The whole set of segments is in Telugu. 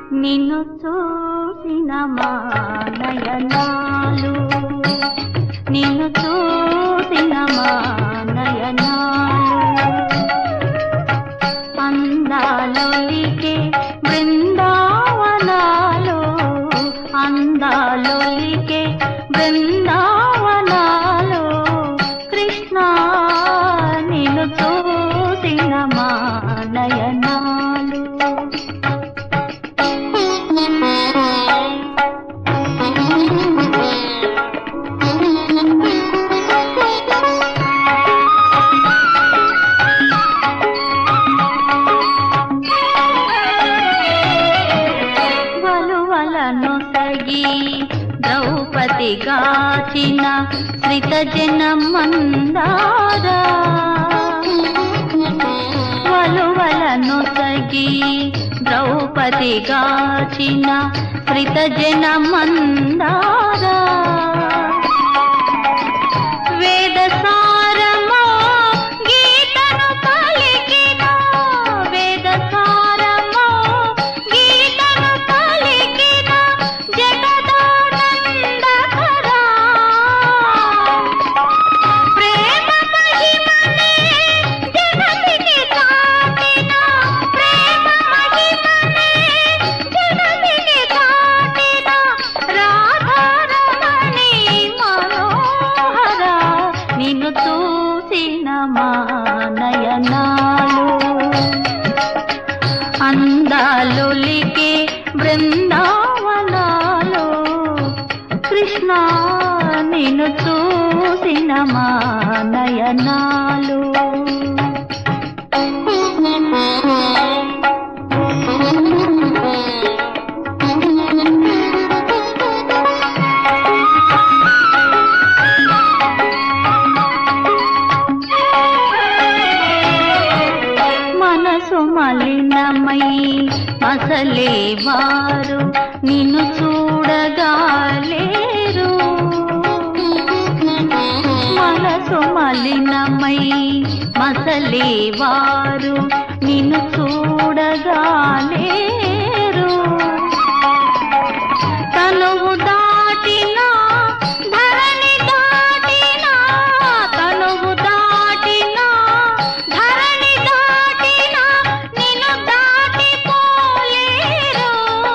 నిన్ను చూసిన మా నయనాలు నిన్ను చూసిన మా నయనాలు అందాలొలికే బృందావనాలు అందాలొలికే బృందావనాలు కృష్ణ నిన్ను చూసిన మా నయనాలు వలువలను సగి ద్రౌపది గాచిన శ్రిత జనమందార వలువలను సగి ద్రౌపది గాచిన శ్రిత జనమందార వేద సారమో గీతను పలికిన వేద సారమో గీతను పలికిన జగదానందకరా ప్రేమ మహిమనే జగతికి చాటిన ప్రేమ మహిమనే జగతికి చాటిన రాధారమణి మనోహర నిన్ను చూసిన మా నయనాలు అందాలొలికే బృందావనాలు కృష్ణ నిన్ను చూసిన మా నయనాలు మనసు మలినమై మసలే వారు నిన్ను చూడగాలేరు మనసు మలినమై మసలే వారు నిన్ను చూడగాలేరు తనువు దాటినా ధరణి దాటినా తనువు దాటినా ధరణి దాటినా నిన్ను దాటిపోలేరు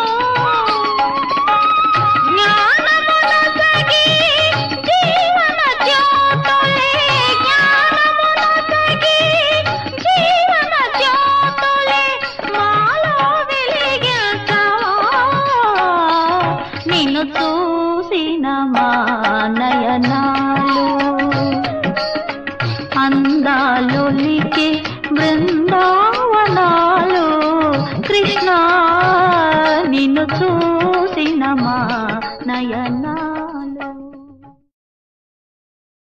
జ్ఞానమునొసగి జీవన జ్యోతులే జ్ఞానమునొసగి జీవన జ్యోతులే మాలో వెలిగించవా నిన్ను చూసిన మా నయనాలు అందాలొలికే బృందావనాలు కృష్ణ నిన్ను చూ